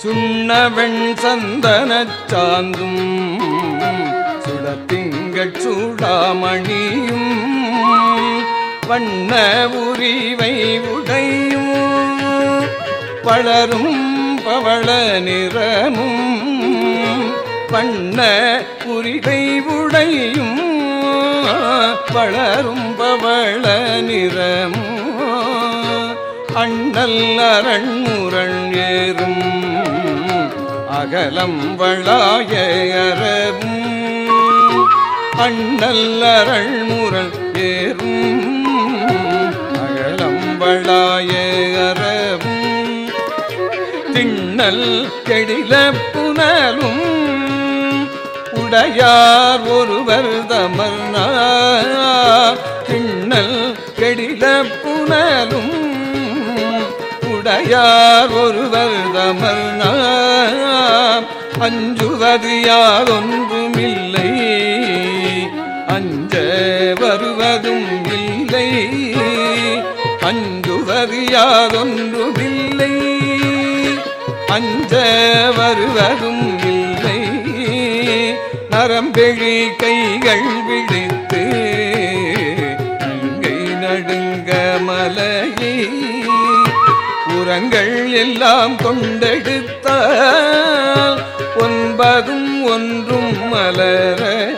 சுண்ணவெண் சந்தனச் சாந்தும் சுடத்திங்கட் சூடாமணியும் வண்ண உரிவை உடையும் வளரும் பவள நிறமும் வண்ண உரிவை உடையும் வளரும் பவள நிறமும் அண்ணல் அரண்முரண் ஏறும் அகலம் வளாய அரவும் அண்ணல் அரண்முரண் ஏறும் அகலம் வளாய அரவும் திண்ணல் கெடில புனலும் உடையார் ஒருவர் தமர்னார் திண்ணல் கெடில புனலும் உடையார் ஒருவர் தமர்னார் அஞ்சுவது யாதொன்றுமில்லை அஞ்ச வருவதும் இல்லை அஞ்சுவது யாதொன்றுமில்லை அஞ்ச வருவதும் இல்லை நரம்பெழி கைகள் விழித்து நங்கை நடுங்க மலையை உரங்கள் எல்லாம் கொண்டெடுத்தால் ஒன்பதும் ஒன்றும் மலர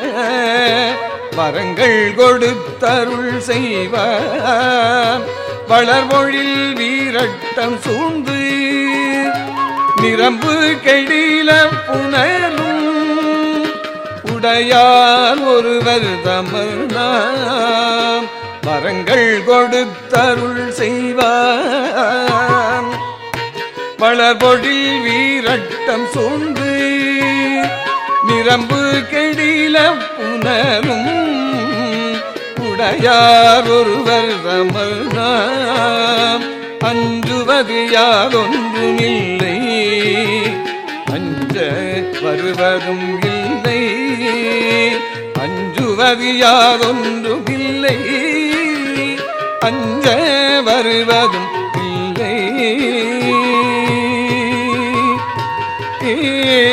வரங்கள் கொடுத்தருள் செய்வார் வளர்மொழில் வீரட்டம் சூழ்ந்து நிரம்பு கெடில புனலும் உடையார் ஒருவர் தமர்னாம் வரங்கள் கொடுத்தருள் செய்வார் வளர்பொழில் வீரட்டம் சூழ்ந்து நிரம்பு கெடில புனலும் உடையார் ஒருவர் ரமணாம் அஞ்சுவது யாதொன்றுமில்லை அஞ்ச வருவதும் இல்லை அஞ்சுவது யாதொன்றுமில்லை அஞ்ச வருவதும் இல்லை